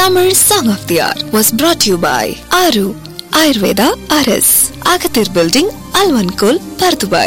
Tamil Song of the Hour was brought to you by Aru Ayurveda RS, Agathir Building, Alvankul, Pardubai.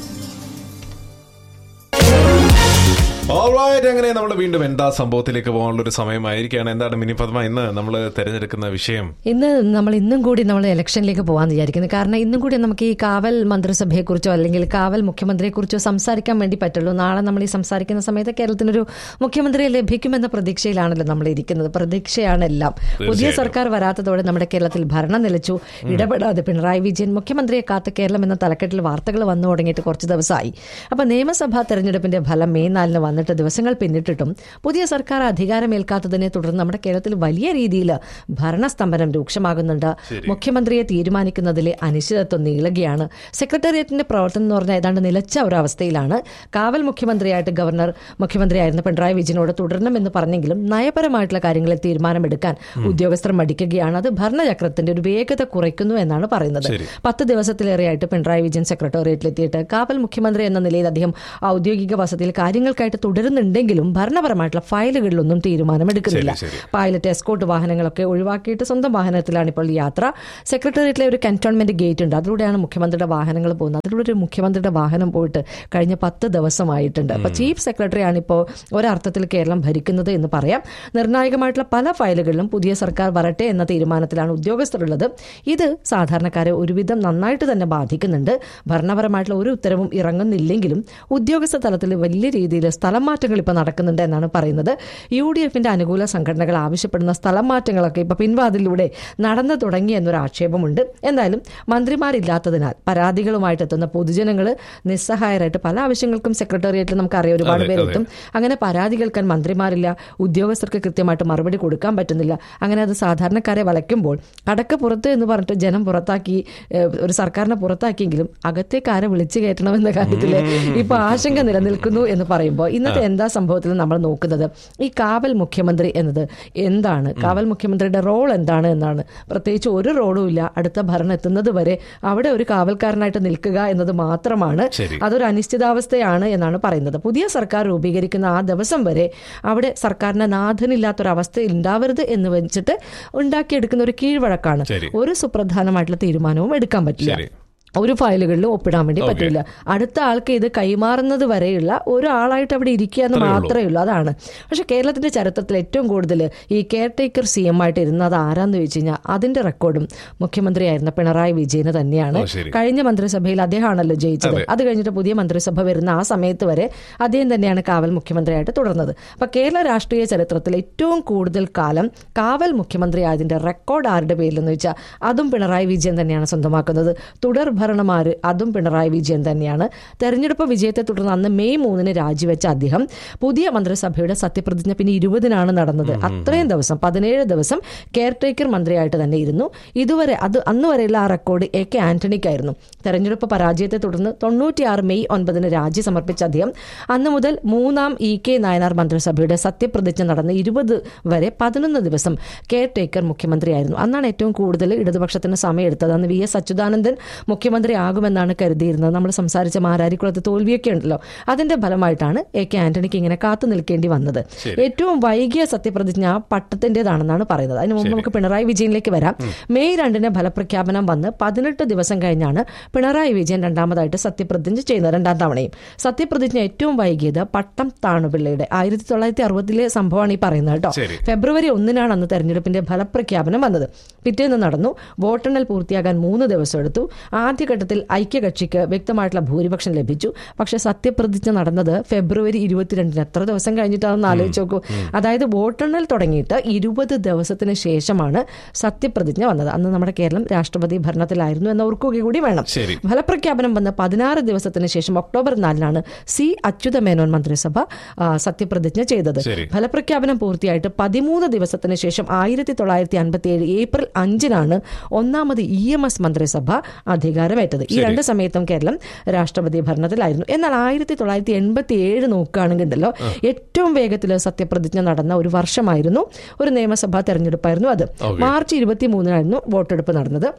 Alright അങ്ങനെ നമ്മൾ വീണ്ടും എന്താ സംഭവത്തിലേക്ക് പോകാനുള്ള ഒരു സമയമായിരിക്കുകയാണ് എന്താണ് മിനി പത്മ ഇന്ന് നമ്മൾ തിരഞ്ഞെടുക്കുന്ന വിഷയം ഇന്ന് നമ്മൾ ഇന്നും കൂടി നമ്മൾ ഇലക്ഷനിലേക്ക് പോകാൻ വിചാരിക്കുന്നു കാരണം ഇന്നും കൂടി നമുക്ക് ഈ കാവൽ മന്ത്രിസഭയെക്കുറിച്ചോ അല്ലെങ്കിൽ കാവൽ മുഖ്യമന്ത്രിയെക്കുറിച്ചോ സംസാരിക്കാൻ വേണ്ടി പറ്റുള്ളൂ നാളെ നമ്മൾ ഈ സംസാരിക്കുന്ന സമയത്ത് കേരളത്തിനൊരു മുഖ്യമന്ത്രിയെ ലഭിക്കുമെന്ന പ്രതീക്ഷയിലാണല്ലോ നമ്മൾ ഇരിക്കുന്നത് പ്രതീക്ഷയാണ് എല്ലാം പുതിയ സർക്കാർ വരാത്തതോടെ നമ്മുടെ കേരളത്തിൽ ഭരണം നിലച്ചു ഇടപെടാതെ പിണറായി വിജയൻ മുഖ്യമന്ത്രിയെ കാത്ത് കേരളം എന്ന തലക്കെട്ടിൽ വാർത്തകൾ വന്നു തുടങ്ങിയിട്ട് കുറച്ച് ദിവസമായി അപ്പൊ നിയമസഭാ തെരഞ്ഞെടുപ്പിന്റെ ഫലം മെയ് നാലിന് വന്നിട്ട് ദിവസങ്ങൾ പിന്നിട്ടിട്ടും പുതിയ സർക്കാർ അധികാരമേൽക്കാത്തതിനെ തുടർന്ന് നമ്മുടെ കേരളത്തിൽ വലിയ രീതിയിൽ ഭരണസ്തംഭനം രൂക്ഷമാകുന്നുണ്ട് മുഖ്യമന്ത്രിയെ തീരുമാനിക്കുന്നതിലെ അനിശ്ചിതത്വം നീളുകയാണ് സെക്രട്ടേറിയറ്റിന്റെ പ്രവർത്തനം എന്ന് പറഞ്ഞാൽ ഏതാണ്ട് നിലച്ച ഒരു അവസ്ഥയിലാണ് കാവൽ മുഖ്യമന്ത്രിയായിട്ട് ഗവർണർ മുഖ്യമന്ത്രിയായിരുന്ന പിണറായി വിജയനോട് തുടരണമെന്ന് പറഞ്ഞെങ്കിലും നയപരമായിട്ടുള്ള കാര്യങ്ങളിൽ തീരുമാനമെടുക്കാൻ ഉദ്യോഗസ്ഥർ മടിക്കുകയാണ് അത് ഭരണചക്രത്തിന്റെ ഒരു വേഗത കുറയ്ക്കുന്നു എന്നാണ് പറയുന്നത് പത്ത് ദിവസത്തിലേറെയായിട്ട് പിണറായി വിജയൻ സെക്രട്ടേറിയറ്റിലെത്തിയിട്ട് കാവൽ മുഖ്യമന്ത്രി എന്ന നിലയിൽ അദ്ദേഹം ഔദ്യോഗിക വസതിയിൽ കാര്യങ്ങൾക്കായിട്ട് തുടരുന്നുണ്ടെങ്കിലും ഭരണപരമായിട്ടുള്ള ഫയലുകളിലൊന്നും തീരുമാനമെടുക്കുന്നില്ല പൈലറ്റ് എസ്കോട്ട് വാഹനങ്ങളൊക്കെ ഒഴിവാക്കിയിട്ട് സ്വന്തം വാഹനത്തിലാണ് ഇപ്പോൾ യാത്ര സെക്രട്ടേറിയറ്റിലെ ഒരു കന്റോൺമെന്റ് ഗേറ്റ് ഉണ്ട് അതിലൂടെയാണ് മുഖ്യമന്ത്രിയുടെ വാഹനങ്ങൾ പോകുന്നത് അതിലൂടെ ഒരു മുഖ്യമന്ത്രിയുടെ വാഹനം പോയിട്ട് കഴിഞ്ഞ പത്ത് ദിവസമായിട്ടുണ്ട് അപ്പൊ ചീഫ് സെക്രട്ടറിയാണ് ഇപ്പോൾ ഒരർത്ഥത്തിൽ കേരളം ഭരിക്കുന്നത് എന്ന് പറയാം നിർണായകമായിട്ടുള്ള പല ഫയലുകളിലും പുതിയ സർക്കാർ വരട്ടെ എന്ന തീരുമാനത്തിലാണ് ഉദ്യോഗസ്ഥരുള്ളത് ഇത് സാധാരണക്കാരെ ഒരുവിധം നന്നായിട്ട് തന്നെ ബാധിക്കുന്നുണ്ട് ഭരണപരമായിട്ടുള്ള ഒരു ഉത്തരവും ഇറങ്ങുന്നില്ലെങ്കിലും ഉദ്യോഗസ്ഥ തലത്തിൽ വലിയ രീതിയിൽ സ്ഥലം മാറ്റങ്ങൾ ഇപ്പോൾ നടക്കുന്നുണ്ട് എന്നാണ് പറയുന്നത് യു ഡി എഫിന്റെ അനുകൂല സംഘടനകൾ ആവശ്യപ്പെടുന്ന സ്ഥലം മാറ്റങ്ങളൊക്കെ ഇപ്പൊ പിൻവാതിലൂടെ നടന്നു തുടങ്ങി എന്നൊരു ആക്ഷേപമുണ്ട് എന്തായാലും മന്ത്രിമാരില്ലാത്തതിനാൽ പരാതികളുമായിട്ട് എത്തുന്ന പൊതുജനങ്ങൾ നിസ്സഹായരായിട്ട് പല ആവശ്യങ്ങൾക്കും സെക്രട്ടേറിയറ്റിൽ നമുക്കറിയാം ഒരുപാട് അതെ, പേര് അതെ. എത്തും അങ്ങനെ പരാതി കേൾക്കാൻ മന്ത്രിമാരില്ല ഉദ്യോഗസ്ഥർക്ക് കൃത്യമായിട്ട് മറുപടി കൊടുക്കാൻ പറ്റുന്നില്ല അങ്ങനെ അത് സാധാരണക്കാരെ വലയ്ക്കുമ്പോൾ അടക്ക പുറത്ത് എന്ന് പറഞ്ഞിട്ട് ജനം പുറത്താക്കി ഏഹ്, ഒരു സർക്കാരിനെ പുറത്താക്കിയെങ്കിലും അകത്തേക്ക് ആരെ വിളിച്ചു കയറ്റണമെന്ന കാര്യത്തിൽ ഇപ്പൊ ആശങ്ക നിലനിൽക്കുന്നു എന്ന് പറയുമ്പോൾ ഇന്നത്തെ എന്താ സംഭവത്തിൽ നമ്മൾ നോക്കുന്നത് ഈ കാവൽ മുഖ്യമന്ത്രി എന്നത് എന്താണ് കാവൽ മുഖ്യമന്ത്രിയുടെ റോൾ എന്താണ് എന്നാണ് പ്രത്യേകിച്ച് ഒരു റോളും ഇല്ല അടുത്ത ഭരണം എത്തുന്നത് വരെ അവിടെ ഒരു കാവൽക്കാരനായിട്ട് നിൽക്കുക എന്നത് മാത്രമാണ് ശരി. അതൊരു അനിശ്ചിതാവസ്ഥയാണ് എന്നാണ് പറയുന്നത് പുതിയ സർക്കാർ രൂപീകരിക്കുന്ന ആ ദിവസം വരെ അവിടെ സർക്കാരിന് നാഥനില്ലാത്തൊരവസ്ഥ ഉണ്ടാവരുത് എന്ന് വെച്ചിട്ട് ഉണ്ടാക്കിയെടുക്കുന്ന ഒരു കീഴ്വഴക്കാണ് ശരി. ഒരു സുപ്രധാനമായിട്ടുള്ള തീരുമാനവും എടുക്കാൻ പറ്റില്ല ശരി. ഒരു ഫയലുകളിലും ഒപ്പിടാൻ വേണ്ടി Okay. പറ്റില്ല അടുത്ത ആൾക്ക് ഇത് കൈമാറുന്നത് വരെയുള്ള ഒരാളായിട്ട് അവിടെ ഇരിക്കുക എന്ന് അത്രയേ ഉള്ളൂ. മാത്രമേ ഉള്ളൂ അതാണ് പക്ഷെ കേരളത്തിന്റെ ചരിത്രത്തിൽ ഏറ്റവും കൂടുതൽ ഈ കെയർ ടേക്കർ സി എം ആയിട്ട് ഇരുന്നത് ആരാന്ന് ചോദിച്ചു കഴിഞ്ഞാൽ അതിന്റെ റെക്കോർഡും മുഖ്യമന്ത്രിയായിരുന്ന പിണറായി വിജയന് തന്നെയാണ് ഓ, ശരി. കഴിഞ്ഞ മന്ത്രിസഭയിൽ അദ്ദേഹമാണല്ലോ ജയിച്ചത് അതെ. അത് കഴിഞ്ഞിട്ട് പുതിയ മന്ത്രിസഭ വരുന്ന ആ സമയത്ത് വരെ അദ്ദേഹം തന്നെയാണ് കാവൽ മുഖ്യമന്ത്രിയായിട്ട് തുടർന്നത് അപ്പൊ കേരള രാഷ്ട്രീയ ചരിത്രത്തിൽ ഏറ്റവും കൂടുതൽ കാലം കാവൽ മുഖ്യമന്ത്രിയായതിന്റെ റെക്കോർഡ് ആരുടെ പേരിലെന്ന് വെച്ചാൽ അതും പിണറായി വിജയൻ തന്നെയാണ് സ്വന്തമാക്കുന്നത് തുടർ ഭരണമാര് അതും പിണറായി വിജയൻ തന്നെയാണ് തെരഞ്ഞെടുപ്പ് വിജയത്തെ തുടർന്ന് അന്ന് മെയ് മൂന്നിന് രാജിവെച്ച അദ്ദേഹം പുതിയ മന്ത്രിസഭയുടെ സത്യപ്രതിജ്ഞ പിന്നെ ഇരുപതിനാണ് നടന്നത് അത്രയും ദിവസം പതിനേഴ് ദിവസം കെയർ ടേക്കർ മന്ത്രിയായിട്ട് തന്നെ ഇരുന്നു ഇതുവരെ അത് അന്ന് വരെയുള്ള ആ റെക്കോർഡ് എ കെ ആന്റണിക്കായിരുന്നു തെരഞ്ഞെടുപ്പ് പരാജയത്തെ തുടർന്ന് തൊണ്ണൂറ്റിയാറ് മെയ് ഒൻപതിന് രാജി സമർപ്പിച്ച അദ്ദേഹം അന്ന് മുതൽ മൂന്നാം ഇ കെ നായനാർ മന്ത്രിസഭയുടെ സത്യപ്രതിജ്ഞ നടന്ന ഇരുപത് വരെ പതിനൊന്ന് ദിവസം കെയർ ടേക്കർ മുഖ്യമന്ത്രിയായിരുന്നു അന്നാണ് ഏറ്റവും കൂടുതൽ ഇടതുപക്ഷത്തിന് സമയമെടുത്തത് അന്ന് വി എസ് അച്യുതാനന്ദൻ മുഖ്യമന്ത്രി ആകുമെന്നാണ് കരുതിയിരുന്നത് നമ്മൾ സംസാരിച്ച മാരാരിക്കുളത്ത് തോൽവിയൊക്കെ ഉണ്ടല്ലോ അതിന്റെ ഫലമായിട്ടാണ് എ കെ ആന്റണിക്ക് ഇങ്ങനെ കാത്തു നിൽക്കേണ്ടി വന്നത് ഏറ്റവും വൈകിയ സത്യപ്രതിജ്ഞ പട്ടത്തിന്റേതാണെന്നാണ് പറയുന്നത് അതിന് മുമ്പ് നമുക്ക് പിണറായി വിജയനിലേക്ക് വരാം മെയ് രണ്ടിന് ഫലപ്രഖ്യാപനം വന്ന് പതിനെട്ട് ദിവസം കഴിഞ്ഞാണ് പിണറായി വിജയൻ രണ്ടാമതായിട്ട് സത്യപ്രതിജ്ഞ ചെയ്യുന്നത് രണ്ടാം തവണയും സത്യപ്രതിജ്ഞ ഏറ്റവും വൈകിയത് പട്ടം താണുപിള്ളയുടെ ആയിരത്തി തൊള്ളായിരത്തി അറുപതിലെ സംഭവമാണ് ഈ പറയുന്നത് കേട്ടോ ശരി. ഫെബ്രുവരി ഒന്നിനാണ് അന്ന് തെരഞ്ഞെടുപ്പിന്റെ ഫലപ്രഖ്യാപനം വന്നത് പിറ്റേന്ന് നടന്നു വോട്ടെണ്ണൽ പൂർത്തിയാകാൻ മൂന്ന് ദിവസം എടുത്തു ആദ്യഘട്ടത്തിൽ ഐക്യകക്ഷിക്ക് വ്യക്തമായിട്ടുള്ള ഭൂരിപക്ഷം ലഭിച്ചു പക്ഷേ സത്യപ്രതിജ്ഞ നടന്നത് ഫെബ്രുവരി ഇരുപത്തിരണ്ടിന് എത്ര ദിവസം കഴിഞ്ഞിട്ടാണെന്ന് ആലോചിച്ച് നോക്കൂ അതായത് വോട്ടെണ്ണൽ തുടങ്ങിയിട്ട് ഇരുപത് ദിവസത്തിന് ശേഷമാണ് സത്യപ്രതിജ്ഞ വന്നത് അന്ന് നമ്മുടെ കേരളം രാഷ്ട്രപതി ഭരണത്തിലായിരുന്നു എന്ന് ഓർക്കുക കൂടി വേണം ശരി. ഫലപ്രഖ്യാപനം വന്ന് പതിനാറ് ദിവസത്തിന് ശേഷം ഒക്ടോബർ നാലിനാണ് സി അച്യുത മേനോൻ മന്ത്രിസഭ ആ, സത്യപ്രതിജ്ഞ ചെയ്തത് ശരി. ഫലപ്രഖ്യാപനം പൂർത്തിയായിട്ട് പതിമൂന്ന് ദിവസത്തിന് ശേഷം ആയിരത്തി തൊള്ളായിരത്തി അൻപത്തി ഏഴ് ഏപ്രിൽ അഞ്ചിനാണ് ഒന്നാമത് ഇ എം എസ് മന്ത്രിസഭ അധികാരമേറ്റത് ഈ രണ്ട് സമയത്തും കേരളം രാഷ്ട്രപതി ഭരണത്തിലായിരുന്നു എന്നാൽ ആയിരത്തി തൊള്ളായിരത്തി എൺപത്തി ഏഴ് നോക്കുകയാണെങ്കിൽ ഉണ്ടല്ലോ ഏറ്റവും വേഗത്തിൽ സത്യപ്രതിജ്ഞ നടന്ന ഒരു വർഷമായിരുന്നു ഒരു നിയമസഭാ തെരഞ്ഞെടുപ്പായിരുന്നു അത് Okay. മാർച്ച് ഇരുപത്തി മൂന്നിനായിരുന്നു വോട്ടെടുപ്പ് നടന്നത്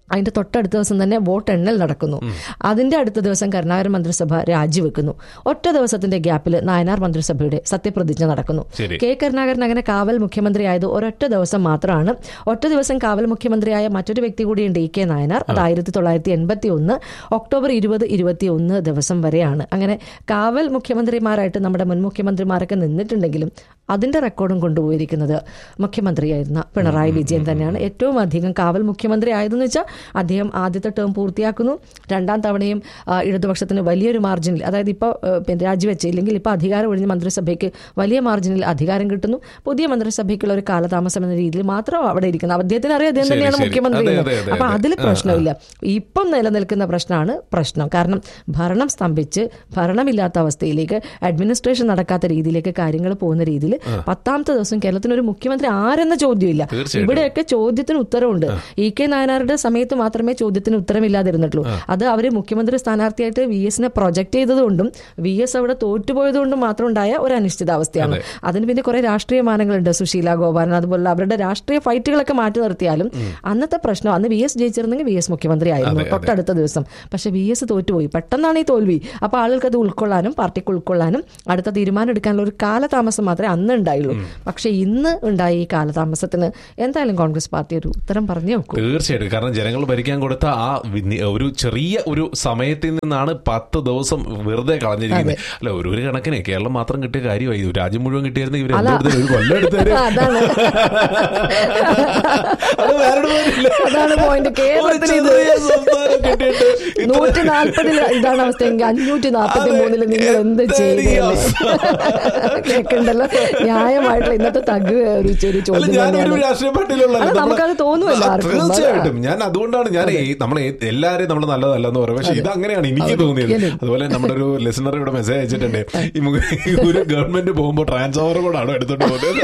അതിന്റെ തൊട്ടടുത്ത ദിവസം തന്നെ വോട്ടെണ്ണൽ നടക്കുന്നു അതിന്റെ അടുത്ത ദിവസം കരുണാകരൻ മന്ത്രിസഭ രാജിവെക്കുന്നു ഒറ്റ ദിവസത്തിന്റെ ഗ്യാപ്പിൽ നായനാർ മന്ത്രിസഭയുടെ സത്യപ്രതിജ്ഞ നടക്കുന്നു ശരി. കെ കരുണാകരൻ അങ്ങനെ കാവൽ മുഖ്യമന്ത്രിയായത് ഒരൊറ്റ ദിവസം മാത്രമാണ് ഒറ്റ ദിവസം കാവൽ മുഖ്യമന്ത്രിയായ മറ്റൊരു വ്യക്തി കൂടിയുണ്ട് ഇ കെ നായനാർ അത് ആയിരത്തി തൊള്ളായിരത്തി എൺപത്തി ഒന്ന് ഒക്ടോബർ ഇരുപത് ഇരുപത്തി ഒന്ന് ദിവസം വരെയാണ് അങ്ങനെ കാവൽ മുഖ്യമന്ത്രിമാരായിട്ട് നമ്മുടെ മുൻ മുഖ്യമന്ത്രിമാരൊക്കെ നിന്നിട്ടുണ്ടെങ്കിലും അതിന്റെ റെക്കോർഡും കൊണ്ടുപോയിരിക്കുന്നത് മുഖ്യമന്ത്രിയായിരുന്ന പിണറായി വിജയൻ തന്നെയാണ് ഏറ്റവും അധികം കാവൽ മുഖ്യമന്ത്രി ആയതെന്ന് വെച്ചാൽ അദ്ദേഹം ആദ്യത്തെ ടേം പൂർത്തിയാക്കുന്നു രണ്ടാം തവണയും ആ, ഇടതുപക്ഷത്തിന് വലിയൊരു മാർജിനിൽ അതായത് ഇപ്പോൾ പിന്നെ രാജിവെച്ച് ഇല്ലെങ്കിൽ ഇപ്പോൾ അധികാരം ഒഴിഞ്ഞ് മന്ത്രിസഭയ്ക്ക് വലിയ മാർജിനിൽ അധികാരം കിട്ടുന്നു പുതിയ മന്ത്രിസഭയ്ക്കുള്ള ഒരു കാലതാമസം എന്ന രീതിയിൽ മാത്രം അവിടെ ഇരിക്കുന്നത് അദ്ദേഹത്തിന് അറിയാം അദ്ദേഹം ശരി, തന്നെയാണ് ശരി. മുഖ്യമന്ത്രി അതെ, എന്ന്. അതെ, അതെ, അപ്പൊ അതെ. അതിൽ പ്രശ്നമില്ല ഇപ്പം നിലനിൽക്കുന്ന പ്രശ്നമാണ് പ്രശ്നം കാരണം ഭരണം സ്തംഭിച്ച് ഭരണമില്ലാത്ത അവസ്ഥയിലേക്ക് അഡ്മിനിസ്ട്രേഷൻ നടക്കാത്ത രീതിയിലേക്ക് കാര്യങ്ങൾ പോകുന്ന രീതിയിൽ പത്താമത്തെ ദിവസം കേരളത്തിന് ഒരു മുഖ്യമന്ത്രി ആരെന്ന ചോദ്യമില്ല തീർച്ചയായിട്ടും. ഇവിടെയൊക്കെ ചോദ്യത്തിന് ഉത്തരവുണ്ട് ഇ കെ നായനാരുടെ സമയത്ത് മാത്രമേ ചോദ്യത്തിന് ഉത്തരമില്ലാതിരുന്നിട്ടുള്ളൂ അത് അവര് മുഖ്യമന്ത്രി സ്ഥാനാർത്ഥിയായിട്ട് വി എസിനെ പ്രൊജക്ട് ചെയ്തതുകൊണ്ടും വി എസ് അവിടെ തോറ്റുപോയതുകൊണ്ടും മാത്രം ഉണ്ടായ ഒരു അനിശ്ചിതാവസ്ഥയാണ് അതിന് പിന്നെ കുറെ രാഷ്ട്രീയ മാനങ്ങളുണ്ട് സുശീല ഗോപാലൻ അതുപോലെ അവരുടെ രാഷ്ട്രീയ ഫൈറ്റുകളൊക്കെ മാറ്റി നിർത്തിയാലും അന്നത്തെ പ്രശ്നം അന്ന് വി എസ് ജയിച്ചിരുന്നെങ്കിൽ വി എസ് മുഖ്യമന്ത്രി ആയിരുന്നു തൊട്ടടുത്ത ദിവസം പക്ഷെ വി എസ് തോറ്റുപോയി പെട്ടെന്നാണ് ഈ തോൽവി അപ്പൊ ആളുകൾക്ക് അത് ഉൾക്കൊള്ളാനും പാർട്ടിക്ക് ഉൾക്കൊള്ളാനും അടുത്ത തീരുമാനം എടുക്കാനുള്ള ഒരു കാലതാമസം മാത്രമേ അന്ന് ഉണ്ടായുള്ളൂ പക്ഷെ ഇന്ന് ഉണ്ടായ ഈ കാലതാമസത്തിന് എന്തായാലും കോൺഗ്രസ് പാർട്ടി ഒരു ഉത്തരം പറഞ്ഞു നോക്കൂ തീർച്ചയായിട്ടും കാരണം ജനങ്ങൾ ഭരിക്കാൻ കൊടുത്ത ആ വിനി- ഒരു ചെറിയ ഒരു സമയത്തിൽ നിന്നാണ് പത്ത് ദിവസം വെറുതെ കളഞ്ഞിരിക്കുന്നത് അല്ല ഒരു ഒരു കണക്കിന് കേരളം മാത്രം കിട്ടിയ കാര്യമായി ഇത് രാജ്യം മുഴുവൻ കിട്ടിയായിരുന്നു ഇവർ അല്ല. ഒരു കൊല്ലം എടുത്തേര് അതാണ് അത് വേറെ പോയില്ല. അതാണ് point. കേരളത്തിന് ഇത് ഒരു ചെറിയ സംസ്ഥാനം കിട്ടിയിട്ട് ഇത്ര- നൂറ്റി നാൽപ്പതിൽ ഇതാണ് അവസ്ഥയെങ്കിൽ അഞ്ഞൂറ്റി നാൽപ്പത്തി മൂന്നില് നിങ്ങൾ എന്ത് എന്തായിരിക്കും ചെയ്തേ കേൾക്കണ്ടല്ലോ ന്യായമായിട്ടുള്ള ഇന്നത്തെ തഗ് ഒരു ഒരു അല്ല ചോദ്യം ഞാനൊരു തന്നെയാണ് രാഷ്ട്രീയ പാർട്ടിയിലുള്ള അല്ല, നമുക്കത് തോന്നുമല്ലോ ആർക്കും. തീർച്ചയായിട്ടും ഞാൻ അതുകൊണ്ടാണ് ഞാൻ നമ്മൾ എല്ലാരെയും നമ്മൾ നല്ലതല്ലെന്ന് പറയും പക്ഷെ ഇത് അങ്ങനെയാണ് എനിക്ക് തോന്നിയത് ഒരിക്കലും. അതുപോലെ നമ്മുടെ ഒരു ലിസണർ ഇവിടെ മെസ്സേജ് അയച്ചിട്ടുണ്ട് ഈ മു- ഒരു ഗവൺമെന്റ് പോകുമ്പോൾ ട്രാൻസ്ഫോമർ കൂടാണോ എടുത്തോണ്ട് പോകുന്നത്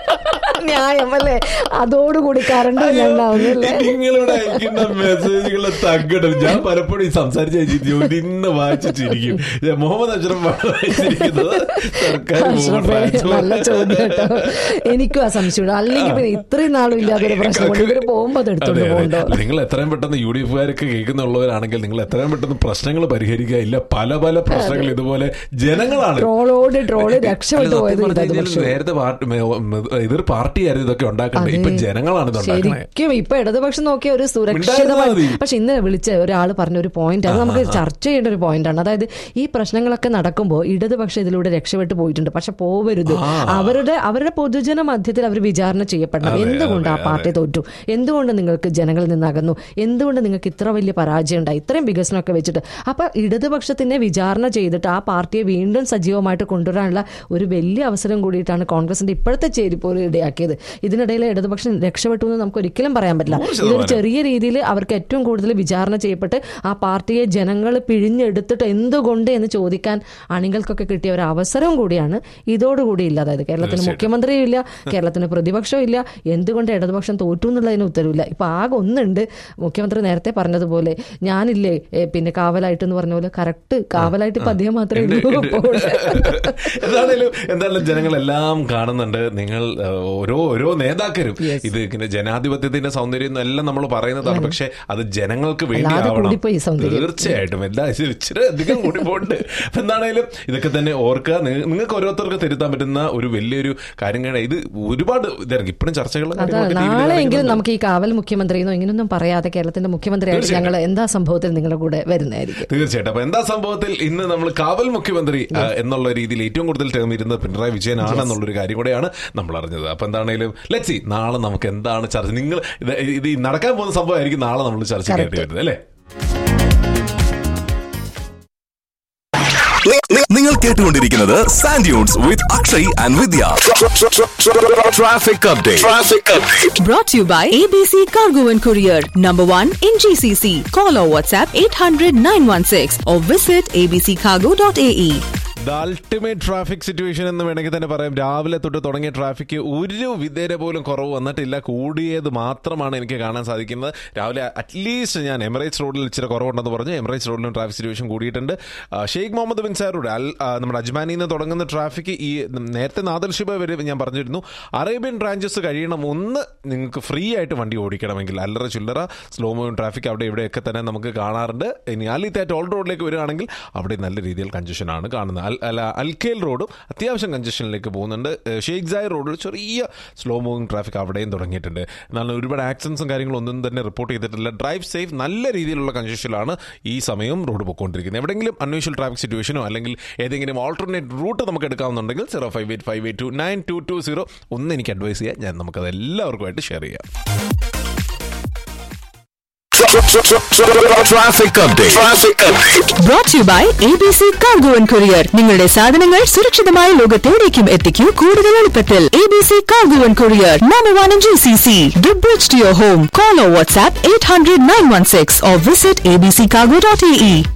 ന്യായം അല്ലേ അതോടുകൂടി കറണ്ട് ഉണ്ടാവുന്നല്ലേ നിങ്ങളിവിടെ അയക്കുന്ന മെസ്സേജുകളെ തగ్గടും ഞാൻ പലപ്പോഴും ഈ സംസാരിച്ച് അയച്ചിരിക്കും ഇത് ഇന്ന് വായിച്ചിരിക്കും ഞാൻ മുഹമ്മദ് അഷ്റഫ് വായിച്ചിരിക്കുന്നത് സർക്കാർ പോകുമ്പോൾ അഷ്റഫേ, ട്രാൻസ്ഫോമർ നല്ല ചോദ്യം കേട്ടോ എനിക്കും ആ സംശയമുണ്ട് അല്ലെങ്കിൽ പിന്നെ ഇത്രയും നാളും ഇല്ലാത്തൊരു പ്രശ്നമുണ്ട് ഇവര് പോകുമ്പോ അത് എടുത്തോണ്ട് അതെ, അതെ. പോകണ്ടോ നിങ്ങൾ എത്രയും പെട്ടെന്ന് യു ഡി എഫുകാരൊക്കെ കേൾക്കുന്നുള്ളവരാണെങ്കിൽ നിങ്ങൾ എത്രയും പെട്ടെന്ന് പ്രശ്നങ്ങൾ പരിഹരിക്കുക ഇല്ല പല പല പ്രശ്നങ്ങൾ ഇതുപോലെ ജനങ്ങളാണ് ട്രോളോട് ട്രോള് അല്ല, രക്ഷപ്പെട്ടു സത്യം പോയത് പറഞ്ഞു കഴിഞ്ഞാൽ ഇടതുപക്ഷം നേരത്തെ പാർട്ടി എതിർ പാർട്ടിയായിരുന്നു ഇതൊക്കെ ഉണ്ടാക്കേണ്ടത് ഇപ്പൊ ജനങ്ങളാണ് ഇത് ഉണ്ടാക്കണേ ശരിക്കും ഇപ്പൊ ഇടതുപക്ഷം നോക്കിയ ഒരു മിണ്ടായിരുന്നാ സുരക്ഷിതമായി മതി. പക്ഷെ ഇന്ന് വിളിച്ച ഒരാൾ പറഞ്ഞ ഒരു പോയിന്റ് അത് നമുക്ക് ചർച്ച ചെയ്യേണ്ട ഒരു പോയിന്റ് ആണ് അതായത് ഈ പ്രശ്നങ്ങളൊക്കെ നടക്കുമ്പോൾ ഇടതുപക്ഷം ഇതിലൂടെ രക്ഷപ്പെട്ടു പോയിട്ടുണ്ട് പക്ഷെ പോവരുത് അവരുടെ അവരുടെ പൊതുജന മധ്യത്തിൽ അവർ വിചാരണ ചെയ്യപ്പെടണം അതെ, എന്തുകൊണ്ട് ആ അതെ, പാർട്ടി തോറ്റു എന്തുകൊണ്ട് നിങ്ങൾക്ക് ജനങ്ങളിൽ നിന്ന് അകന്നു എന്തുകൊണ്ട് നിങ്ങൾക്ക് ഇത്ര വലിയ പരാജയം ഉണ്ടായി ഇത്രയും വികസനമൊക്കെ വെച്ചിട്ട് അപ്പൊ ഇടതുപക്ഷത്തിനെ വിചാരണ ചെയ്തിട്ട് ആ പാർട്ടിയെ വീണ്ടും സജീവമായിട്ട് കൊണ്ടുവരാനുള്ള ഒരു വലിയ അവസരം കൂടിയിട്ടാണ് കോൺഗ്രസിന്റെ ഇപ്പോഴത്തെ ചേരിപ്പോര് ഇടയാക്കിയത് ഇതിനിടയിൽ ഇടതുപക്ഷം രക്ഷപ്പെട്ടു എന്ന് നമുക്ക് ഒരിക്കലും പറയാൻ പറ്റില്ല നൂറ് ഇതൊരു ശതമാനം. ചെറിയ രീതിയിൽ അവർക്ക് ഏറ്റവും കൂടുതൽ വിചാരണ ചെയ്യപ്പെട്ട് ആ പാർട്ടിയെ ജനങ്ങൾ പിഴിഞ്ഞെടുത്തിട്ട് എന്തുകൊണ്ട് എന്ന് ചോദിക്കാൻ അണികൾക്കൊക്കെ കിട്ടിയ ഒരു അവസരവും കൂടിയാണ് ഇതോടുകൂടി ഇല്ല അതായത് കേരളത്തിന് മുഖ്യമന്ത്രിയും ഇല്ല കേരളത്തിന് പ്രതിപക്ഷവും ഇല്ല എന്തുകൊണ്ട് ഇടതുപക്ഷം തോറ്റു എന്നുള്ളതിന് ഉത്തരവില്ല ഇപ്പൊ ആകെ ഒന്നുണ്ട് മുഖ്യമന്ത്രി നേരത്തെ പറഞ്ഞതുപോലെ ഞാനില്ലേ ഏ, പിന്നെ കാവലായിട്ട് എന്ന് പറഞ്ഞ പോലെ കറക്റ്റ് കാവലായിട്ട് ഇപ്പൊ അദ്ദേഹം മാത്രമേ ഉണ്ട്, ഉള്ളൂ ഉണ്ട്. ഇപ്പോൾ. എന്താണേലും എന്തായാലും ജനങ്ങളെല്ലാം കാണുന്നുണ്ട് നിങ്ങൾ ആ, ഓരോ ഓരോ നേതാക്കരും ഇത് ഇങ്ങനെ ജനാധിപത്യത്തിന്റെ സൗന്ദര്യം എല്ലാം നമ്മൾ പറയുന്നതാണ് പക്ഷെ അത് ജനങ്ങൾക്ക് വേണ്ടി അല്ലാതെ ആവണം കൂടിപ്പോയി സൗന്ദര്യം. തീർച്ചയായിട്ടും എല്ലാ ഇച്ചിരി ഇച്ചിരി അധികം കൂടി പോയിട്ടുണ്ട് അപ്പൊ എന്താണേലും ഇതൊക്കെ തന്നെ ഓർക്കുക നി- നിങ്ങൾക്ക് ഓരോരുത്തർക്ക് തിരുത്താൻ പറ്റുന്ന ഒരു വലിയൊരു കാര്യങ്ങൾ ഇത് ഒരുപാട് ഇതായിരിക്കും ഇപ്പോഴും ചർച്ചകളും അതാണ് കാര്യങ്ങളൊക്കെ TV യിൽ നാളെയെങ്കിലും നടക്കുന്നുണ്ട്. നമുക്ക് ഈ കാവൽ മുഖ്യമന്ത്രി എന്നോ ഇങ്ങനൊന്നും പറയാതെ കേരളത്തിന്റെ മുഖ്യമന്ത്രിയായിട്ട് ഞങ്ങൾ എന്താ സംഭവത്തിൽ നിങ്ങളുടെ കൂടെ വരുന്നതായിരിക്കും തീർച്ചയായിട്ടും അപ്പൊ എന്താ സംഭവത്തിൽ ഇന്ന് നമ്മൾ കാവൽ മുഖ്യമന്ത്രി ആ, എന്നുള്ള രീതിയിൽ ഏറ്റവും കൂടുതൽ ടേം ഇരുന്നത് പിണറായി വിജയൻ ആണെന്നുള്ളൊരു കാര്യം കൂടെയാണ് നമ്മൾ അറിഞ്ഞത് അപ്പൊ എന്താണേലും ലെറ്റ്സി നാളെ നമുക്ക് എന്താണ് ചർച്ച നിങ്ങൾ ഇത് ഇത് ഈ നടക്കാൻ പോകുന്ന സംഭവമായിരിക്കും നാളെ നമ്മൾ ചർച്ച ചെയ്യേണ്ടി വരുന്നത് അല്ലേ നി- നി- നിങ്ങൾ കേട്ടുകൊണ്ടിരിക്കുന്നത് Sandunes with Akshay and Vidya traffic update traffic update Brought to you by ABC Cargo and Courier, number one in GCC. Call or WhatsApp 800 916 or visit abccargo.ae. The ultimate traffic situation എന്ന് വേണമെങ്കിൽ തന്നെ പറയാം രാവിലെ തൊട്ട് തുടങ്ങിയ ട്രാഫിക് ഒരു വിധേര പോലും കുറവ് വന്നിട്ടില്ല കൂടിയത് മാത്രമാണ് എനിക്ക് കാണാൻ സാധിക്കുന്നത് രാവിലെ അറ്റ്ലീസ്റ്റ് ഞാൻ എമിറേറ്റ്സ് റോഡിൽ ഇച്ചിരി കുറവുണ്ടെന്ന് പറഞ്ഞു എമിറേറ്റ്സ് റോഡിലും ട്രാഫിക് സിറ്റുവേഷൻ കൂടിയിട്ടുണ്ട് ആ, ഷെയ്ഖ് മുഹമ്മദ് ബിൻ സാർ റോഡ് അൽ ആ, നമ്മുടെ അജ്മാനിൽ നിന്ന് തുടങ്ങുന്ന ട്രാഫിക് ഈ നേരത്തെ നാദർഷിബ വരെ ഞാൻ പറഞ്ഞിരുന്നു അറേബ്യൻ ബ്രാഞ്ചസ് കഴിയണം ഒന്ന് നിങ്ങൾക്ക് ഫ്രീ ആയിട്ട് വണ്ടി ഓടിക്കണമെങ്കിൽ അല്ലറ ചില്ലറ സ്ലോ മൂവിങ് ട്രാഫിക് അവിടെ ഇവിടെയൊക്കെ തന്നെ നമുക്ക് കാണാറുണ്ട് ഇനി അലിത്തെ ടോൾ റോഡിലേക്ക് വരികയാണെങ്കിൽ അവിടെ നല്ല രീതിയിൽ കഞ്ചഷനാണ് കാണുന്നത് അൽ അല്ല അൽക്കേൽ റോഡും അത്യാവശ്യം കഞ്ചഷനിലേക്ക് പോകുന്നുണ്ട് ഏഹ് ഷെയ്ഖ് സായ് റോഡിൽ ചെറിയ സ്ലോ മൂവിങ് ട്രാഫിക് അവിടെയും തുടങ്ങിയിട്ടുണ്ട് എന്നാൽ ഒരുപാട് ആക്സിഡൻസും കാര്യങ്ങളും ഒന്നും തന്നെ റിപ്പോർട്ട് ചെയ്തിട്ടില്ല ഡ്രൈവ് സേഫ് നല്ല രീതിയിലുള്ള കഞ്ചഷനിലാണ് ഈ സമയം റോഡ് പോയിക്കൊണ്ടിരിക്കുന്നത് എവിടെയെങ്കിലും അൺയൂഷ്വൽ ട്രാഫിക് സിറ്റുവേഷനോ അല്ലെങ്കിൽ ഏതെങ്കിലും ഓൾട്ടർനേറ്റ് റൂട്ട് നമുക്ക് എടുക്കാവുന്നുണ്ടെങ്കിൽ zero five eight five eight two nine two two zero ഒന്ന് എനിക്ക് അഡ്വൈസ് ചെയ്യാം ഞാൻ നമുക്കത് എല്ലാവർക്കുമായിട്ട് ഷെയർ ചെയ്യാം Traffic update. Traffic update. Brought to you by ABC Cargo and Courier. നിങ്ങളുടെ സാധനങ്ങൾ സുരക്ഷിതമായ ലോകത്തെവിടേക്കും എത്തിക്കൂ കൂടുതൽ എളുപ്പത്തിൽ ABC Cargo and Courier, number one in GCC. The bridge to your home. Call or WhatsApp 800 916 or visit abccargo.ae.